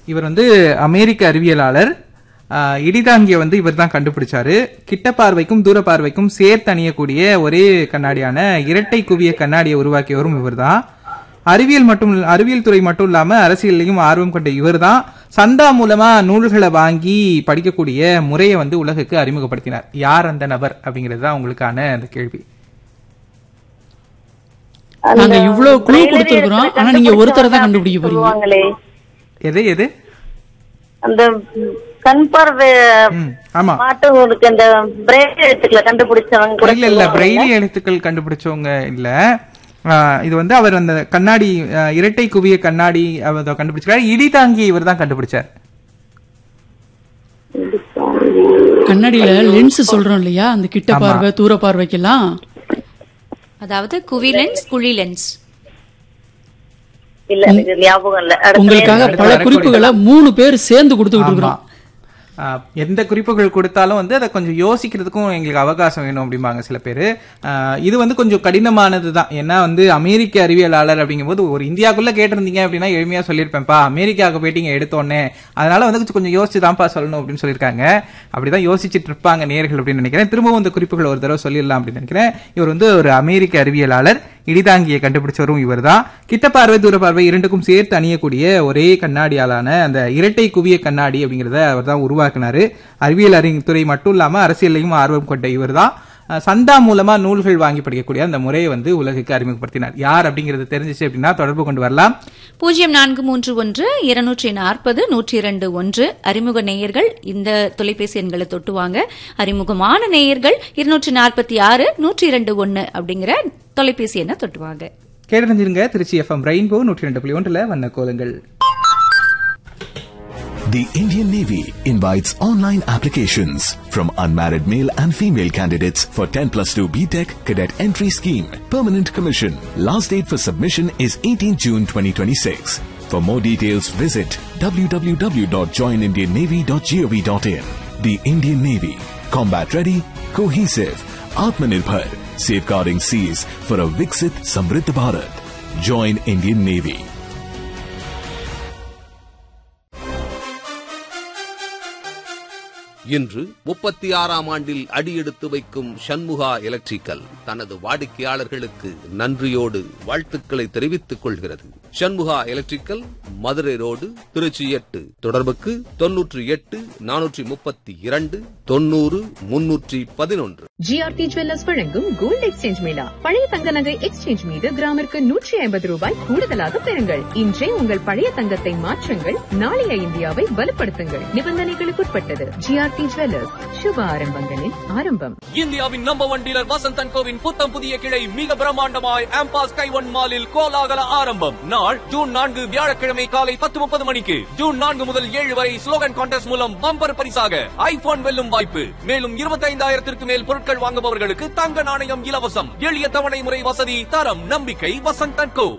இவர் வந்து அமெரிக்க அறிவியலாளர் ஆஹ், இடிதாங்கிய வந்து இவர் தான் கண்டுபிடிச்சாரு கிட்ட பார்வைக்கும் தூர பார்வைக்கும் சேர்த்து அணியக்கூடிய ஒரே கண்ணாடியான இரட்டை குவிய கண்ணாடியை உருவாக்கியவரும் இவர்தான் அறிவியல் மட்டும் அறிவியல் துறை மட்டும் இல்லாம அரசியல்லையும் ஆர்வம் கொண்ட இவர்தான் சந்தா மூலமா நூல்களை வாங்கி படிக்கக்கூடிய முறையை வந்து உலகுக்கு அறிமுகப்படுத்தினார் யார் அந்த நபர் அப்படிங்கிறது தான் உங்களுக்கான அந்த கேள்வி நாங்க இவ்வளவு குழு braille கொடுத்திருக்கிறோம் எழுத்துல ஆனா நீங்க ஒருத்தரை தான் கண்டுபிடிச்சவங்க கண்டுபிடிக்க போறீங்க சொல்லுவாங்களே எது எது அந்த ம், கண் பார்வை ம், ஆமா மாட்டவங்களுக்கு அந்த பிரெயில் எழுத்துக்களை கண்டுபிடிச்சவங்க கூட இல்ல இல்ல பிரெய்லி எழுத்துக்கள் கண்டுபிடிச்சவங்க இல்ல ஆஹ் இது வந்து அவர் அந்த கண்ணாடி ஆஹ் இரட்டை குவிய கண்ணாடி அவர் கண்டுபிடிச்சார் இடி தாங்கி இவர் தான் கண்டுபிடிச்சார் கண்ணாடியில லென்ஸ் சொல்றோம் இல்லையா அந்த கிட்ட பார்வை தூர பார்வைக்கெல்லாம் அதாவது குவி லென்ஸ் குழி லென்ஸ் இல்ல எனக்கு ஞாபகம் இல்ல அடுத்த உங்களுக்காக அடுத்து பல வரக்கூடிய- குறிப்புகளை மூணு பேர் சேர்ந்து கொடுத்துக்கிட்டு ஆமா இருக்கிறோம் ஆஹ் எந்த குறிப்புகள் கொடுத்தாலும் வந்து அதை கொஞ்சம் யோசிக்கிறதுக்கும் எங்களுக்கு அவகாசம் வேணும் அப்படிம்பாங்க சில பேர் இது வந்து கொஞ்சம் கடினமானது தான் ஏன்னா வந்து அமெரிக்க அறிவியலாளர் அப்படிங்கும்போது ஒரு இந்தியாக்குள்ள கேட்டிருந்தீங்க அப்படின்னா எளிமையா சொல்லியிருப்பேன்ப்பா அமெரிக்காவுக்கு போயிட்டீங்க எடுத்தோன்னே அதனால வந்து கொஞ்சம் யோசிச்சு தான்ப்பா சொல்லணும் அப்படின்னு சொல்லியிருக்காங்க அப்படிதான் யோசிச்சுட்டு இருப்பாங்க நேர்கள் அப்படின்னு நினைக்கிறேன் திரும்பவும் இந்த குறிப்புகள் ஒரு தடவை சொல்லிடலாம் அப்படின்னு நினைக்கிறேன் இவர் வந்து ஒரு அமெரிக்க அறிவியலாளர் இடிதாங்கியை கண்டுபிடிச்சவரும் இவர்தான் கிட்ட பார்வை தூர பார்வை இரண்டுக்கும் சேர்த்து அணியக்கூடிய ஒரே கண்ணாடியாலான அந்த இரட்டை குவிய கண்ணாடி அப்படிங்கறத அவர் தான் உருவாக்குனாரு அறிவியல் அறிஞர் துறை மட்டும் இல்லாம அரசியலையும் ஆர்வம் கொண்ட இவர்தான் அஹ், சந்தா மூலமா நூல்கள் வாங்கி படிக்கக்கூடிய அந்த முறையை வந்து உலகுக்கு அறிமுகப்படுத்தினார் யார் அப்படிங்கிறது தெரிஞ்சிச்சு அப்படின்னா தொடர்பு கொண்டு வரலாம் பூஜ்ஜியம் நான்கு மூன்று ஒன்று இருநூற்றி நாற்பது நூற்றி இரண்டு ஒன்று அறிமுக நேயர்கள் இந்த தொலைபேசி எண்களை தொட்டுவாங்க அறிமுகமான நேயர்கள் இருநூற்றி நாற்பத்தி ஆறு நூற்றி இரண்டு ஒன்னு அப்படிங்கிற தொலைபேசி எண்ணை தொட்டுவாங்க கேட்டறிஞ்சிருங்க திருச்சி எஃப்எம் ரெயின்போ நூற்றி ரெண்டு புள்ளி ஒன்றுல வண்ண கோலங்கள் The Indian Navy invites online applications from unmarried male and female candidates for 10 plus 2 BTEC cadet entry scheme. Permanent commission. Last date for submission is 18 June 2026. For more details, visit www.joinindiannavy.gov.in. The Indian Navy. Combat ready, cohesive, Atmanirbhar. Safeguarding seas for a Viksit Samriddh Bharat. Join Indian Navy. இன்று முப்பத்தி ஆறாம் ஆண்டில் அடியெடுத்து வைக்கும் சண்முகா electrical தனது வாடிக்கையாளர்களுக்கு நன்றியோடு வாழ்த்துக்களை தெரிவித்துக் கொள்கிறது சண்முகா எலக்ட்ரிக்கல் மதுரை ரோடு திருச்சி எட்டு தொடர்புக்கு தொன்னூற்றி எட்டு நானூற்றி முப்பத்தி இரண்டு தொன்னூறு முன்னூற்றி பதினொன்று ஜிஆர்டி ஜுவல்லர்ஸ் வழங்கும் கோல்ட் எக்ஸ்சேஞ்ச் மேளா பழைய தங்க நகை எக்ஸ்சேஞ்ச் மீது கிராமிற்கு நூற்றி ஐம்பது ரூபாய் கூடுதலாக பெறுங்கள் இன்றே உங்கள் பழைய தங்கத்தை மாற்றுங்கள் நாளைய இந்தியாவை வலுப்படுத்துங்கள் நிபந்தனைகளுக்குட்பட்டது ஜிஆர்டி ஜுவல்லர்ஸ் சுப ஆரம்பங்களின் ஆரம்பம் இந்தியாவின் number one dealer Vasanth and கோவின் புத்தம் புதிய கிளை மிக பிரம்மாண்டமாய் ஆம்பாஸ் கைவன் மாலில் கோலாகல ஆரம்பம் நாள் ஜூன் நான்கு வியாழக்கிழமை காலை பத்து முப்பது மணிக்கு ஜூன் நான்கு முதல் ஏழு வரை ஸ்லோகன் கான்டெஸ்ட் மூலம் பம்பர் பரிசாக ஐபோன் வெல்லும் வாய்ப்பு மேலும் இருபத்தைந்தாயிரத்திற்கு மேல் பொருட்கள் வாங்குபவர்களுக்கு தங்க நாணயம் இலவசம் எளிய தவணை முறை வசதி தரம் நம்பிக்கை வசந்த் அண்ட் கோ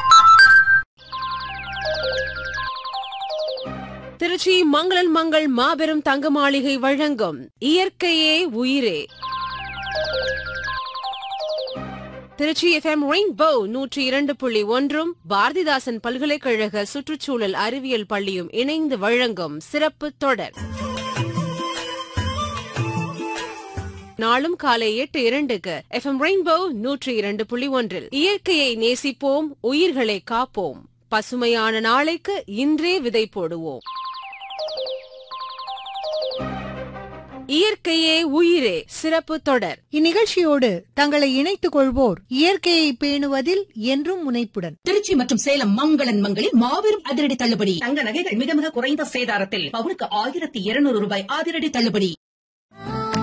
திருச்சி மங்களன் மங்கள் மாபெரும் தங்க மாளிகை வழங்கும் இயற்கையே உயிரே திருச்சி எஃப்எம் ரெயின்போ நூற்றி இரண்டு புள்ளி ஒன்றும் பாரதிதாசன் பல்கலைக்கழக சுற்றுச்சூழல் அறிவியல் பள்ளியும் இணைந்து வழங்கும் சிறப்பு தொடர் நாளும் காலை எட்டு இரண்டுக்கு எஃப்எம் ரெயின்போ நூற்றி இரண்டு புள்ளி ஒன்றில் இயற்கையை நேசிப்போம் உயிர்களை காப்போம் பசுமையான நாளைக்கு இன்றே விதை போடுவோம் இயற்கையே உயிரே சிறப்பு தொடர் இந்நிகழ்ச்சியோடு தங்களை இணைத்துக் கொள்வோர் இயற்கையை பேணுவதில் என்றும் முனைப்புடன் திருச்சி மற்றும் சேலம் மங்களன் மங்களில் மாபெரும் அதிரடி தள்ளுபடி தங்க நகைகள் மிக மிக குறைந்த சேதாரத்தில் பவுனுக்கு ஆயிரத்தி இருநூறு ரூபாய் அதிரடி தள்ளுபடி